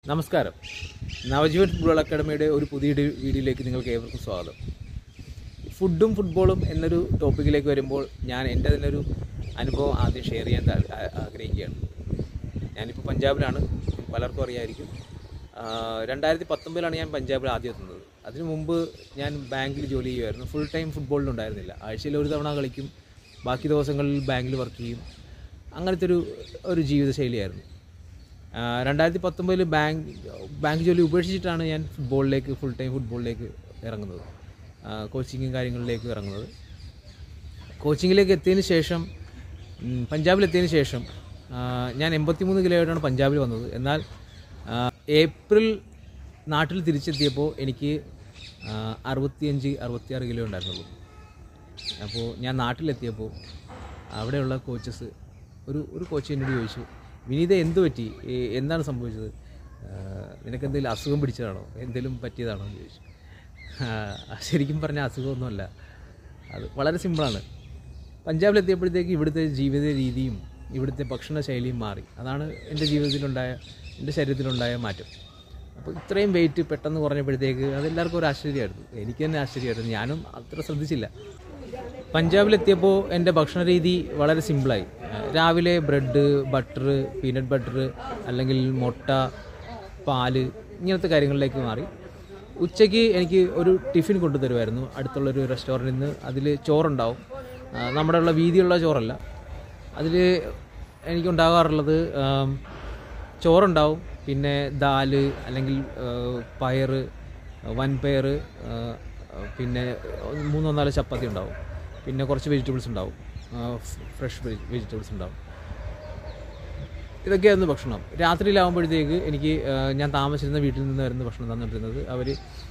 നമസ്കാരം നവജീവൻ ഫുട്ബോൾ അക്കാഡമിയുടെ ഒരു പുതിയ ഡി- വീഡിയോയിലേക്ക് നിങ്ങൾക്ക് ഏവർക്കും സ്വാഗതം ഫുഡും ഫുട്ബോളും എന്നൊരു ടോപ്പിക്കിലേക്ക് വരുമ്പോൾ ഞാൻ എൻ്റെ തന്നെ ഒരു അനുഭവം ആദ്യം ഷെയർ ചെയ്യാൻ താ- ആ- ആഗ്രഹിക്കുകയാണ് ഞാനിപ്പോൾ പഞ്ചാബിലാണ് പലർക്കും അറിയായിരിക്കും രണ്ടായിരത്തി പത്തൊമ്പതിലാണ് ഞാൻ പഞ്ചാബിൽ ആദ്യം എത്തുന്നത് അതിനു മുമ്പ് ഞാൻ ബാങ്കിൽ ജോലി ചെയ്യുമായിരുന്നു ഫുൾ ടൈം ഫുട്ബോളിലുണ്ടായിരുന്നില്ല ആഴ്ചയിൽ ഒരു തവണ കളിക്കും ബാക്കി ദിവസങ്ങളിൽ ബാങ്കിൽ വർക്ക് ചെയ്യും അങ്ങനത്തെ ഒരു ഒരു ജീവിതശൈലിയായിരുന്നു ആ, രണ്ടായിരത്തി പത്തൊമ്പതിൽ ബാങ്ക് ബാങ്ക് ജോലി ഉപേക്ഷിച്ചിട്ടാണ് ഞാൻ ഫുട്ബോളിലേക്ക് ഫുൾ ടൈം ഫുട്ബോളിലേക്ക് ഇറങ്ങുന്നത് ആ, കോച്ചിങ്ങും കാര്യങ്ങളിലേക്ക് ഇറങ്ങുന്നത് കോച്ചിങ്ങിലേക്ക് എത്തിയതിന് ശേഷം ഉം, പഞ്ചാബിലെത്തിയതിന് ശേഷം ആ, ഞാൻ എൺപത്തിമൂന്ന് കിലോ ആയിട്ടാണ് പഞ്ചാബിൽ വന്നത് എന്നാൽ ആ, ഏപ്രിൽ നാട്ടിൽ തിരിച്ചെത്തിയപ്പോൾ എനിക്ക് ആ, അറുപത്തിയഞ്ച് അറുപത്തിയാറ് കിലോ ഉണ്ടായിരുന്നുള്ളൂ അപ്പോൾ ഞാൻ നാട്ടിലെത്തിയപ്പോൾ അവിടെയുള്ള കോച്ചസ് ഒരു ഒരു കോച്ച് എന്നോട് ചോദിച്ചു വിനീത എന്ത് പറ്റി ഏ, എന്താണ് സംഭവിച്ചത് നിനക്ക് എന്തെങ്കിലും അസുഖം പിടിച്ചതാണോ എന്തെങ്കിലും പറ്റിയതാണോ എന്ന് ചോദിച്ചു ആ, ശരിക്കും പറഞ്ഞാൽ അസുഖമൊന്നുമല്ല അത് വളരെ സിമ്പിളാണ് പഞ്ചാബിലെത്തിയപ്പോഴത്തേക്ക് ഇവിടുത്തെ ജീവിത രീതിയും ഇവിടുത്തെ ഭക്ഷണ ശൈലിയും മാറി അതാണ് എൻ്റെ ജീവിതത്തിലുണ്ടായ എൻ്റെ ശരീരത്തിലുണ്ടായ മാറ്റം അപ്പോൾ ഇത്രയും വെയിറ്റ് പെട്ടെന്ന് കുറഞ്ഞപ്പോഴത്തേക്ക് അതെല്ലാവർക്കും ഒരു ആശ്ചര്യമായിരുന്നു എനിക്ക് തന്നെ ആശ്ചര്യമായിരുന്നു ഞാനും അത്ര ശ്രദ്ധിച്ചില്ല പഞ്ചാബിലെത്തിയപ്പോൾ എൻ്റെ ഭക്ഷണ രീതി വളരെ സിമ്പിളായി ഏഹ് രാവിലെ ബ്രെഡ് ബട്ടർ പീനട്ട് ബട്ടർ അല്ലെങ്കിൽ മുട്ട പാല് ഇങ്ങനത്തെ കാര്യങ്ങളിലേക്ക് മാറി ഉച്ചയ്ക്ക് എനിക്ക് ഒരു ടിഫിൻ കൊണ്ടുതരുമായിരുന്നു അടുത്തുള്ളൊരു റെസ്റ്റോറൻറ്റിൽ നിന്ന് അതിൽ ചോറുണ്ടാവും ആ, നമ്മുടെ ഉള്ള വീതിയുള്ള ചോറല്ല അതിൽ എനിക്കുണ്ടാകാറുള്ളത് ആം, ചോറുണ്ടാവും പിന്നെ ദാല് അല്ലെങ്കിൽ ആ, പയറ് വൻപയർ ആ, പിന്നെ മൂന്നോ നാലോ ചപ്പാത്തി ഉണ്ടാവും പിന്നെ കുറച്ച് വെജിറ്റബിൾസ് ഉണ്ടാവും ഫ്രഷ് വെജിറ്റബിൾസ് ഉണ്ടാവും ഇതൊക്കെയായിരുന്നു ഭക്ഷണം രാത്രിയിലാവുമ്പോഴത്തേക്ക് എനിക്ക് ആ, ഞാൻ താമസിച്ചിരുന്ന വീട്ടിൽ നിന്ന് വരുന്ന ഭക്ഷണം തന്നിട്ടിരുന്നത് അവർ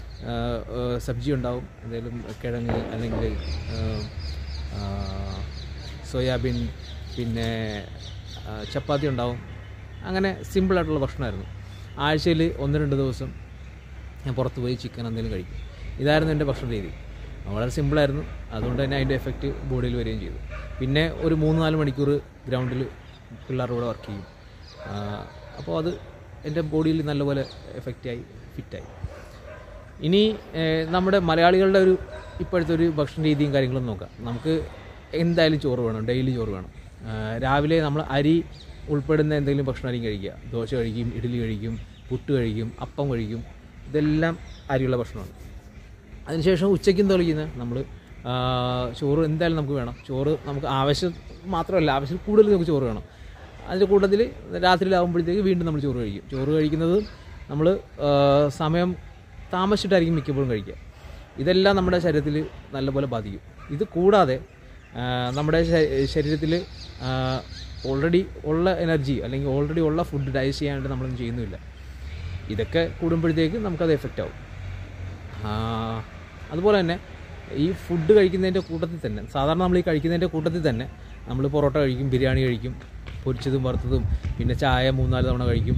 സബ്ജി ഉണ്ടാവും എന്തെങ്കിലും കിഴങ്ങ് അല്ലെങ്കിൽ ആ, ആ, സോയാബീൻ പിന്നെ ആ, ചപ്പാത്തി ഉണ്ടാവും അങ്ങനെ സിമ്പിളായിട്ടുള്ള ഭക്ഷണമായിരുന്നു ആഴ്ചയിൽ ഒന്ന് രണ്ട് ദിവസം ഞാൻ പുറത്ത് പോയി ചിക്കൻ എന്തെങ്കിലും കഴിക്കും ഇതായിരുന്നു എൻ്റെ ഭക്ഷണ രീതി വളരെ സിമ്പിളായിരുന്നു അതുകൊണ്ട് തന്നെ അതിൻ്റെ എഫക്റ്റ് ബോഡിയിൽ വരികയും ചെയ്തു പിന്നെ ഒരു മൂന്ന് നാല് മണിക്കൂർ ഗ്രൗണ്ടിൽ പിള്ളേരുടെ കൂടെ വർക്ക് ചെയ്യും അപ്പോൾ അത് എൻ്റെ ബോഡിയിൽ നല്ലപോലെ എഫക്റ്റായി ഫിറ്റായി ഇനി ഏഹ്, നമ്മുടെ മലയാളികളുടെ ഒരു ഇപ്പോഴത്തെ ഒരു ഭക്ഷണ രീതിയും കാര്യങ്ങളും നോക്കാം നമുക്ക് എന്തായാലും ചോറ് വേണം ഡെയിലി ചോറ് വേണം ആഹ്, രാവിലെ നമ്മൾ അരി ഉൾപ്പെടുന്ന എന്തെങ്കിലും ഭക്ഷണമായിരിക്കും കഴിക്കുക ദോശ കഴിക്കും ഇഡ്ഡലി കഴിക്കും പുട്ട് കഴിക്കും അപ്പം കഴിക്കും ഇതെല്ലാം അരിയുള്ള ഭക്ഷണമാണ് അതിനുശേഷം ഉച്ചയ്ക്ക് എന്താ കഴിക്കുന്നത് നമ്മൾ ചോറ് എന്തായാലും നമുക്ക് വേണം ചോറ് നമുക്ക് ആവശ്യം മാത്രമല്ല ആവശ്യം കൂടുതൽ നമുക്ക് ചോറ് വേണം അതിൻ്റെ കൂട്ടത്തിൽ രാത്രിയിലാകുമ്പോഴത്തേക്ക് വീണ്ടും നമ്മൾ ചോറ് കഴിക്കും ചോറ് കഴിക്കുന്നത് നമ്മൾ സമയം താമസിച്ചിട്ടായിരിക്കും മിക്കപ്പോഴും കഴിക്കുക ഇതെല്ലാം നമ്മുടെ ശരീരത്തിൽ നല്ലപോലെ ബാധിക്കും ഇത് കൂടാതെ ആ, നമ്മുടെ ശരീരത്തിൽ ഓൾറെഡി ഉള്ള എനർജി അല്ലെങ്കിൽ ഓൾറെഡി ഉള്ള ഫുഡ് ഡൈജസ്റ്റ് ചെയ്യാനായിട്ട് നമ്മളൊന്നും ചെയ്യുന്നില്ല ഇതൊക്കെ കൂടുമ്പോഴത്തേക്ക് നമുക്കത് എഫക്റ്റ് ആവും ആ, അതുപോലെ തന്നെ ഈ ഫുഡ് കഴിക്കുന്നതിൻ്റെ കൂട്ടത്തിൽ തന്നെ സാധാരണ നമ്മൾ ഈ കഴിക്കുന്നതിൻ്റെ കൂട്ടത്തിൽ തന്നെ നമ്മൾ പൊറോട്ട കഴിക്കും ബിരിയാണി കഴിക്കും പൊരിച്ചതും വറുത്തതും പിന്നെ ചായ മൂന്നാല് തവണ കഴിക്കും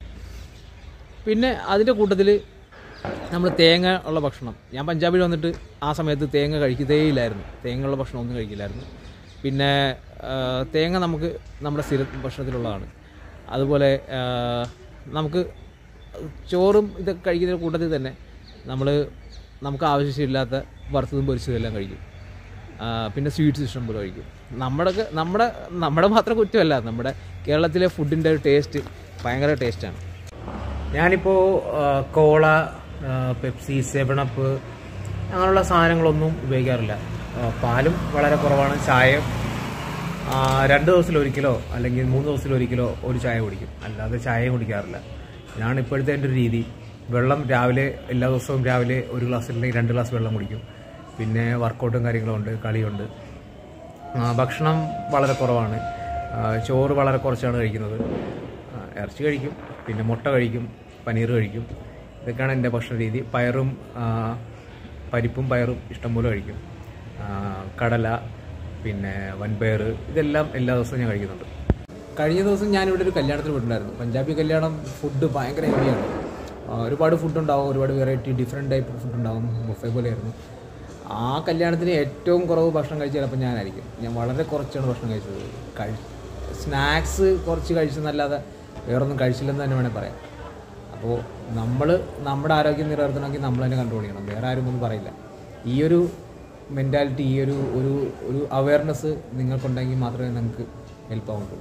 പിന്നെ അതിൻ്റെ കൂട്ടത്തിൽ നമ്മൾ തേങ്ങ ഉള്ള ഭക്ഷണം ഞാൻ പഞ്ചാബിൽ വന്നിട്ട് ആ സമയത്ത് തേങ്ങ കഴിക്കുന്നതേയില്ലായിരുന്നു തേങ്ങ ഉള്ള ഭക്ഷണം ഒന്നും കഴിക്കില്ലായിരുന്നു പിന്നെ ആ, തേങ്ങ നമുക്ക് നമ്മുടെ സ്ഥിര ഭക്ഷണത്തിലുള്ളതാണ് അതുപോലെ ആ, നമുക്ക് ചോറും ഇതൊക്കെ കഴിക്കുന്ന കൂട്ടത്തിൽ തന്നെ നമ്മൾ നമുക്ക് ആവശ്യമില്ലാത്ത വറുത്തതും പൊരിച്ചതും എല്ലാം കഴിക്കും ആ, പിന്നെ സ്വീറ്റ്സ് ഇഷ്ടം പോലെ കഴിക്കും നമ്മുടെ നമ്മുടെ നമ്മുടെ മാത്രം കുറ്റമല്ല നമ്മുടെ കേരളത്തിലെ ഫുഡിൻ്റെ ഒരു ടേസ്റ്റ് ഭയങ്കര ടേസ്റ്റാണ് ഞാനിപ്പോൾ കോള ആ, പെപ്സി സെവണപ്പ് അങ്ങനെയുള്ള സാധനങ്ങളൊന്നും ഉപയോഗിക്കാറില്ല ആ, പാലും വളരെ കുറവാണ് ചായയും ആ, രണ്ട് ദിവസത്തിലൊരിക്കലോ അല്ലെങ്കിൽ മൂന്ന് ദിവസത്തിലൊരിക്കലോ ഒരു ചായ കുടിക്കും അല്ലാതെ ചായ കുടിക്കാറില്ല ഇതാണ് ഇപ്പോഴത്തെ എൻ്റെ ഒരു രീതി വെള്ളം രാവിലെ എല്ലാ ദിവസവും രാവിലെ ഒരു ഗ്ലാസ് അല്ലെങ്കിൽ രണ്ട് ഗ്ലാസ് വെള്ളം കുടിക്കും പിന്നെ വർക്കൗട്ടും കാര്യങ്ങളും ഉണ്ട് കളിയുണ്ട് ആ, ഭക്ഷണം വളരെ കുറവാണ് ആ, ചോറ് വളരെ കുറച്ചാണ് കഴിക്കുന്നത് ആ, ഇറച്ചി കഴിക്കും പിന്നെ മുട്ട കഴിക്കും പനീർ കഴിക്കും ഇതൊക്കെയാണ് എൻ്റെ ഭക്ഷണ രീതി പയറും ആ, പരിപ്പും പയറും ഇഷ്ടംപോലെ കഴിക്കും ആ, കടല പിന്നെ വൻപയർ ഇതെല്ലാം എല്ലാ ദിവസവും ഞാൻ കഴിക്കുന്നുണ്ട് കഴിഞ്ഞ ദിവസം ഞാനിവിടെ ഒരു കല്യാണത്തിന് പോയിട്ടുണ്ടായിരുന്നു പഞ്ചാബി കല്യാണം ഫുഡ് ഭയങ്കര ഹെവിയാണ് ആ, ഒരുപാട് ഫുഡ് ഉണ്ടാവും ഒരുപാട് വെറൈറ്റി ഡിഫറെൻറ്റ് ടൈപ്പ് ഫുഡ് ഉണ്ടാവും ബുഫേ പോലെയായിരുന്നു ആ കല്യാണത്തിന് ഏറ്റവും കുറവ് ഭക്ഷണം കഴിച്ച ചിലപ്പോൾ ഞാനായിരിക്കും ഞാൻ വളരെ കുറച്ചാണ് ഭക്ഷണം കഴിച്ചത് കഴി സ്നാക്സ് കുറച്ച് കഴിച്ചെന്നല്ലാതെ വേറൊന്നും കഴിച്ചില്ലെന്ന് തന്നെ വേണേൽ പറയാം അപ്പോൾ നമ്മൾ നമ്മുടെ ആരോഗ്യം നിലനിർത്തണമെങ്കിൽ നമ്മൾ തന്നെ കൺട്രോൾ ചെയ്യണം വേറെ ആരും ഒന്നും പറയില്ല ഈ ഒരു മെൻറ്റാലിറ്റി ഈ ഒരു ഒരു ഒരു അവയർനെസ് നിങ്ങൾക്കുണ്ടെങ്കിൽ മാത്രമേ നിങ്ങൾക്ക് ഹെൽപ്പ് ആവുള്ളൂ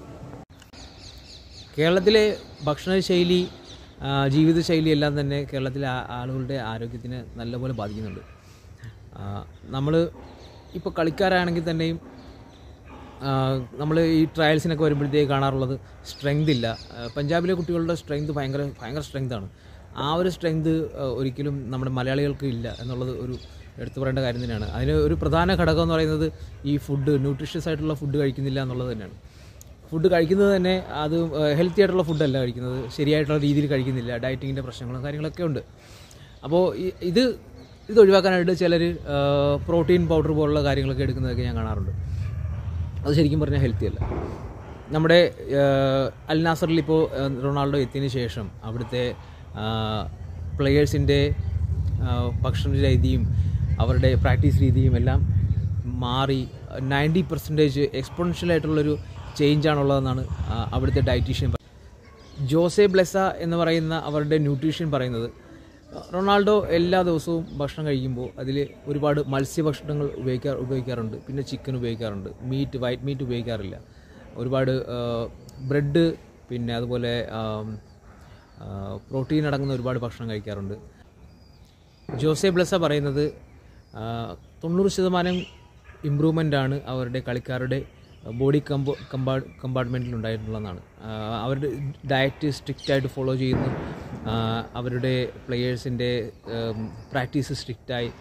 കേരളത്തിലെ ഭക്ഷണശൈലി ആ, ജീവിതശൈലി എല്ലാം തന്നെ കേരളത്തിലെ ആ- ആളുകളുടെ ആരോഗ്യത്തിനെ നല്ലപോലെ ബാധിക്കുന്നുണ്ട് നമ്മൾ ഇപ്പോൾ കളിക്കാരാണെങ്കിൽ തന്നെയും നമ്മൾ ഈ ട്രയൽസിനൊക്കെ വരുമ്പോഴത്തേക്ക് കാണാറുള്ളത് സ്ട്രെങ്ത് ഇല്ല ആ, പഞ്ചാബിലെ കുട്ടികളുടെ സ്ട്രെങ്ത് ഭയങ്കര ഭയങ്കര സ്ട്രെങ്താണ് ആ ഒരു സ്ട്രെങ്ത് ഒരിക്കലും നമ്മുടെ മലയാളികൾക്ക് ഇല്ല എന്നുള്ളത് ഒരു എടുത്തു പറയേണ്ട കാര്യം തന്നെയാണ് അതിന് ഒരു പ്രധാന ഘടകം എന്ന് പറയുന്നത് ഈ ഫുഡ് ന്യൂട്രീഷ്യസ് ആയിട്ടുള്ള ഫുഡ് കഴിക്കുന്നില്ല എന്നുള്ളത് തന്നെയാണ് ഫുഡ് കഴിക്കുന്നത് തന്നെ അത് ഹെൽത്തി ആയിട്ടുള്ള ഫുഡല്ല കഴിക്കുന്നത് ശരിയായിട്ടുള്ള രീതിയിൽ കഴിക്കുന്നില്ല ഡയറ്റിങ്ങിൻ്റെ പ്രശ്നങ്ങളും കാര്യങ്ങളൊക്കെ ഉണ്ട് അപ്പോൾ ഈ- ഇത് ഇത് ഒഴിവാക്കാനായിട്ട് ചിലർ പ്രോട്ടീൻ പൗഡർ പോലുള്ള കാര്യങ്ങളൊക്കെ എടുക്കുന്നതൊക്കെ ഞാൻ കാണാറുണ്ട് അത് ശരിക്കും പറഞ്ഞാൽ ഹെൽത്തി അല്ല നമ്മുടെ ഏഹ്, അൽ നാസറിൽ ഇപ്പോൾ ഏഹ്, റൊണാൾഡോ എത്തിയതിന് ശേഷം അവിടുത്തെ പ്ലെയേഴ്സിൻ്റെ ഭക്ഷണ രീതിയും അവരുടെ പ്രാക്ടീസ് രീതിയും എല്ലാം മാറി നയൻറ്റി പെർസെൻറ്റേജ് എക്സ്പോണൻഷ്യലായിട്ടുള്ളൊരു ചേഞ്ചാണുള്ളതെന്നാണ് ആ, അവിടുത്തെ ഡയറ്റീഷ്യൻ ജോസെ ബ്ലെസ എന്ന് പറയുന്ന അവരുടെ ന്യൂട്രീഷ്യൻ പറയുന്നത് റൊണാൾഡോ എല്ലാ ദിവസവും ഭക്ഷണം കഴിക്കുമ്പോൾ അതിൽ ഒരുപാട് മത്സ്യഭക്ഷണങ്ങൾ ഉപയോഗിക്കാർ ഉപയോഗിക്കാറുണ്ട് പിന്നെ ചിക്കൻ ഉപയോഗിക്കാറുണ്ട് മീറ്റ് വൈറ്റ് മീറ്റ് ഉപയോഗിക്കാറില്ല ഒരുപാട് ബ്രെഡ് പിന്നെ അതുപോലെ പ്രോട്ടീൻ അടങ്ങുന്ന ഒരുപാട് ഭക്ഷണം കഴിക്കാറുണ്ട് ജോസെ ബ്ലസ പറയുന്നത് ആ, തൊണ്ണൂറ് ശതമാനം ഇമ്പ്രൂവ്മെൻ്റ് ആണ് അവരുടെ കളിക്കാരുടെ ബോഡി കമ്പോ കമ്പാ കമ്പാർട്ട്മെൻറ്റിൽ ഉണ്ടായിട്ടുള്ളതാണ് ആ, അവരുടെ ഡയറ്റ് സ്ട്രിക്റ്റ് ആയിട്ട് ഫോളോ ചെയ്യുന്നു ആ, അവരുടെ പ്ലെയേഴ്സിൻ്റെ പ്രാക്ടീസ് സ്ട്രിക്റ്റായി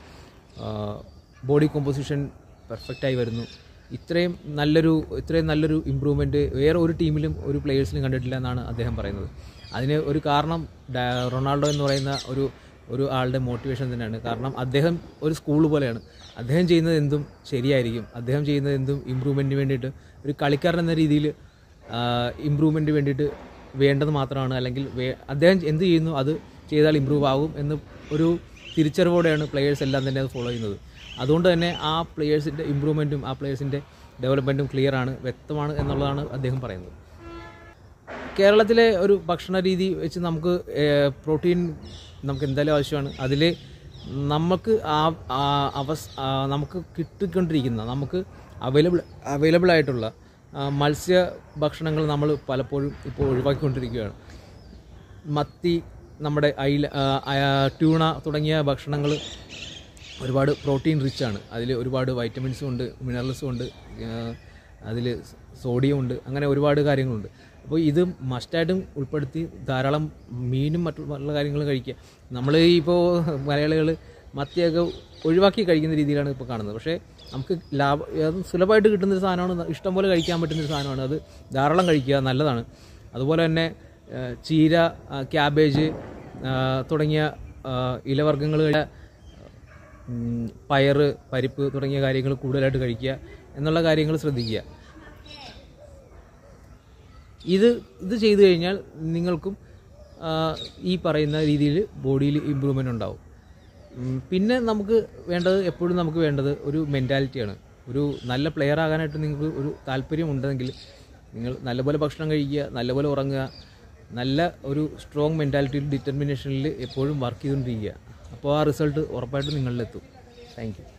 ബോഡി കോമ്പോസിഷൻ പെർഫെക്റ്റായി വരുന്നു ഇത്രയും നല്ലൊരു ഇത്രയും നല്ലൊരു ഇമ്പ്രൂവ്മെൻറ്റ് വേറെ ഒരു ടീമിലും ഒരു പ്ലെയേഴ്സിലും കണ്ടിട്ടില്ല എന്നാണ് അദ്ദേഹം പറയുന്നത് അതിന് ഒരു കാരണം ഡ- റൊണാൾഡോ എന്ന് പറയുന്ന ഒരു ഒരു ആളുടെ മോട്ടിവേഷൻ തന്നെയാണ് കാരണം അദ്ദേഹം ഒരു സ്കൂൾ പോലെയാണ് അദ്ദേഹം ചെയ്യുന്നത് എന്തും ശരിയായിരിക്കും അദ്ദേഹം ചെയ്യുന്നത് എന്തും ഇമ്പ്രൂവ്മെൻറ്റിന് വേണ്ടിയിട്ട് ഒരു കളിക്കാരൻ എന്ന രീതിയിൽ ഇമ്പ്രൂവ്മെൻറ്റിന് വേണ്ടിയിട്ട് വേണ്ടത് മാത്രമാണ് അല്ലെങ്കിൽ വേ- അദ്ദേഹം എന്ത് ചെയ്യുന്നു അത് ചെയ്താൽ ഇമ്പ്രൂവ് ആകും എന്ന് ഒരു തിരിച്ചറിവോടെയാണ് പ്ലെയേഴ്സ് എല്ലാം തന്നെ അത് ഫോളോ ചെയ്യുന്നത് അതുകൊണ്ട് തന്നെ ആ പ്ലെയേഴ്സിൻ്റെ ഇമ്പ്രൂവ്മെൻറ്റും ആ പ്ലെയേഴ്സിൻ്റെ ഡെവലപ്മെൻറ്റും ക്ലിയർ ആണ് വ്യക്തമാണ് എന്നുള്ളതാണ് അദ്ദേഹം പറയുന്നത് കേരളത്തിലെ ഒരു ഭക്ഷണ രീതി വെച്ച് നമുക്ക് ഏഹ്, പ്രോട്ടീൻ നമുക്ക് എന്തായാലും ആവശ്യമാണ് അതിൽ നമുക്ക് ആ ആ അവസ് ആ നമുക്ക് കിട്ടിക്കൊണ്ടിരിക്കുന്ന നമുക്ക് അവൈലബിൾ അവൈലബിൾ ആയിട്ടുള്ള ആ, മത്സ്യ ഭക്ഷണങ്ങൾ നമ്മൾ പലപ്പോഴും ഇപ്പോൾ ഒഴിവാക്കിക്കൊണ്ടിരിക്കുകയാണ് മത്തി നമ്മുടെ അയില ആ, ആ, ട്യൂണ തുടങ്ങിയ ഭക്ഷണങ്ങൾ ഒരുപാട് പ്രോട്ടീൻ റിച്ച് ആണ് അതിൽ ഒരുപാട് വൈറ്റമിൻസും ഉണ്ട് മിനറൽസും ഉണ്ട് അതിൽ സോഡിയം ഉണ്ട് അങ്ങനെ ഒരുപാട് കാര്യങ്ങളുണ്ട് അപ്പോൾ ഇത് മസ്റ്റായിട്ടും ഉൾപ്പെടുത്തി ധാരാളം മീനും മറ്റുള്ള കാര്യങ്ങളും കഴിക്കുക നമ്മൾ ഇപ്പോൾ മലയാളികൾ മത്തിയൊക്കെ ഒഴിവാക്കി കഴിക്കുന്ന രീതിയിലാണ് ഇപ്പോൾ കാണുന്നത് പക്ഷേ നമുക്ക് ലാഭ അത് സുലഭമായിട്ട് കിട്ടുന്ന ഒരു സാധനമാണ് ഇഷ്ടം പോലെ കഴിക്കാൻ പറ്റുന്ന ഒരു സാധനമാണ് അത് ധാരാളം കഴിക്കുക നല്ലതാണ് അതുപോലെ തന്നെ ആ, ചീര ആ, ക്യാബേജ് ആ, തുടങ്ങിയ ആ, ഇലവർഗ്ഗങ്ങൾ കഴി- ഉം, പയറ് പരിപ്പ് തുടങ്ങിയ കാര്യങ്ങൾ കൂടുതലായിട്ട് കഴിക്കുക എന്നുള്ള കാര്യങ്ങൾ ശ്രദ്ധിക്കുക ഇത് ഇത് ചെയ്തു കഴിഞ്ഞാൽ നിങ്ങൾക്കും ആ, ഈ പറയുന്ന രീതിയിൽ ബോഡിയിൽ ഇമ്പ്രൂവ്മെൻ്റ് ഉണ്ടാവും ഉം, പിന്നെ നമുക്ക് വേണ്ടത് എപ്പോഴും നമുക്ക് വേണ്ടത് ഒരു മെൻറ്റാലിറ്റിയാണ് ഒരു നല്ല പ്ലെയർ ആകാനായിട്ട് നിങ്ങൾക്ക് ഒരു താല്പര്യം ഉണ്ടെങ്കിൽ നിങ്ങൾ നല്ലപോലെ ഭക്ഷണം കഴിക്കുക നല്ലപോലെ ഉറങ്ങുക നല്ല ഒരു സ്ട്രോങ് മെൻറ്റാലിറ്റിയിൽ ഡിറ്റർമിനേഷനിൽ എപ്പോഴും വർക്ക് ചെയ്തുകൊണ്ടിരിക്കുക അപ്പോൾ ആ റിസൾട്ട് ഉറപ്പായിട്ടും നിങ്ങളിലെത്തും താങ്ക് യു